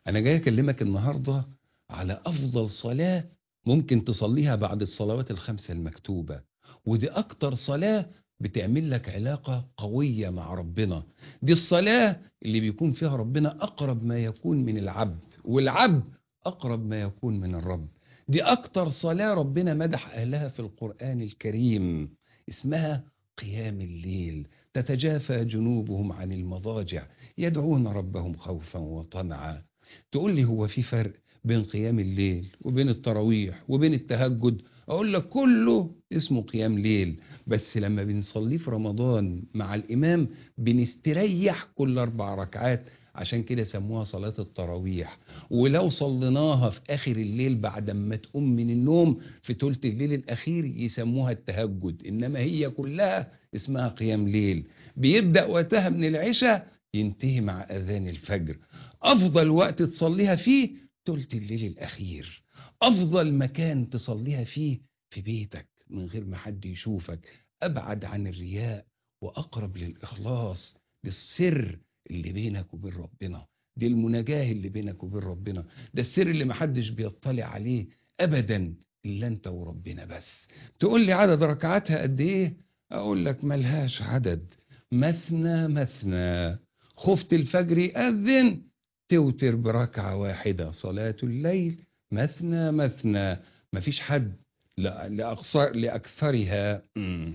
أنا جاي أكلمك النهاردة على أفضل صلاة ممكن تصليها بعد الصلوات الخمسة المكتوبة ودي أكتر صلاة بتعمل لك علاقة قوية مع ربنا دي الصلاة اللي بيكون فيها ربنا أقرب ما يكون من العبد والعبد أقرب ما يكون من الرب دي أكتر صلاة ربنا مدح أهلها في القرآن الكريم اسمها قيام الليل تتجافى جنوبهم عن المضاجع يدعون ربهم خوفا وطمعا تقول لي هو في فرق بين قيام الليل وبين التراويح وبين التهجد اقول لك كله اسمه قيام ليل بس لما بنصليه في رمضان مع الامام بنستريح كل اربع ركعات عشان كده سموها صلاة التراويح ولو صليناها في اخر الليل بعد ما تقوم من النوم في تلت الليل الاخير يسموها التهجد انما هي كلها اسمها قيام ليل بيبدأ وقتها من العشاء ينتهي مع اذان الفجر افضل وقت تصليها فيه تلت الليل الأخير أفضل مكان تصليها فيه في بيتك من غير ما حد يشوفك أبعد عن الرياء وأقرب للإخلاص دي السر اللي بينك وبين ربنا دي المناجاة اللي بينك وبين ربنا ده السر اللي محدش بيطلع عليه أبدا إلا أنت وربنا بس تقول لي عدد ركعاتها قد إيه أقول لك ملهاش عدد مثنى مثنى خفت الفجر يأذن توتر بركعة واحدة صلاة الليل مثنى مثنى مفيش حد لأقصر لأكثرها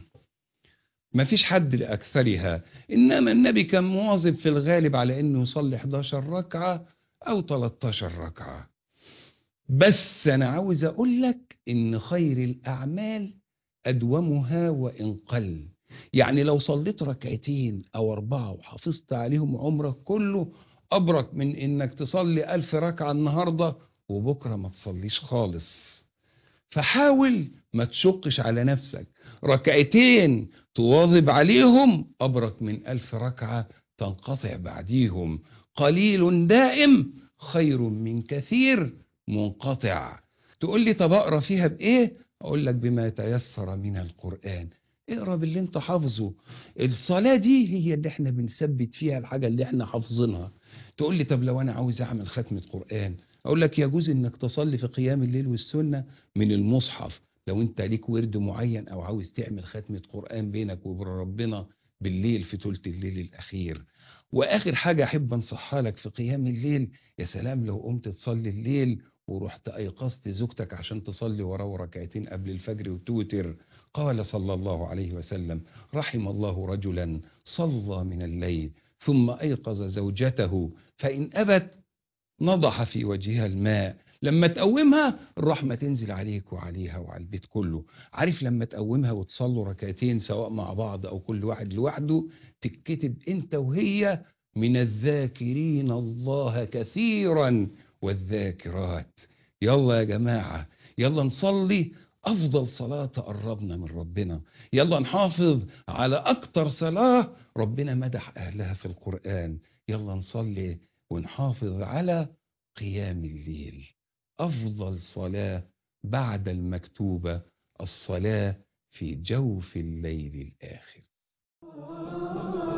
مفيش حد لأكثرها إنما النبي كان مواظب في الغالب على إنه يصلي 11 ركعة أو 13 ركعة بس أنا عاوز أقول لك إن خير الأعمال أدومها وإن قل يعني لو صليت ركعتين أو أربعة وحافظت عليهم عمرك كله أبرك من إنك تصلي ألف ركعة النهاردة وبكرة ما تصليش خالص فحاول ما تشقش على نفسك ركعتين تواظب عليهم أبرك من ألف ركعة تنقطع بعديهم قليل دائم خير من كثير منقطع تقول لي طب أقرأ فيها بإيه أقول لك بما تيسر من القرآن اقرا باللي انت حافظه الصلاه دي هي اللي احنا بنثبت فيها الحاجه اللي احنا حافظينها تقول لي طب لو انا عاوز اعمل ختمه قران اقول لك يجوز انك تصلي في قيام الليل والسنه من المصحف لو انت ليك ورد معين او عاوز تعمل ختمه قران بينك وبين ربنا بالليل في ثلث الليل الاخير واخر حاجه احب انصحها لك في قيام الليل يا سلام لو قمت تصلي الليل ورحت ايقظت زوجتك عشان تصلي وراه ركعتين قبل الفجر وتوتر قال صلى الله عليه وسلم رحم الله رجلا صلى من الليل ثم ايقظ زوجته فان ابت نضح في وجهها الماء لما تقومها الرحمة تنزل عليك وعليها وعلى البيت كله عارف لما تقومها وتصلوا ركعتين سواء مع بعض أو كل واحد لوحده تتكتب أنت وهي من الذاكرين الله كثيرا والذاكرات يلا يا جماعة يلا نصلي أفضل صلاة تقربنا من ربنا يلا نحافظ على أكتر صلاة ربنا مدح أهلها في القرآن يلا نصلي ونحافظ على قيام الليل أفضل صلاة بعد المكتوبة الصلاة في جوف الليل الآخر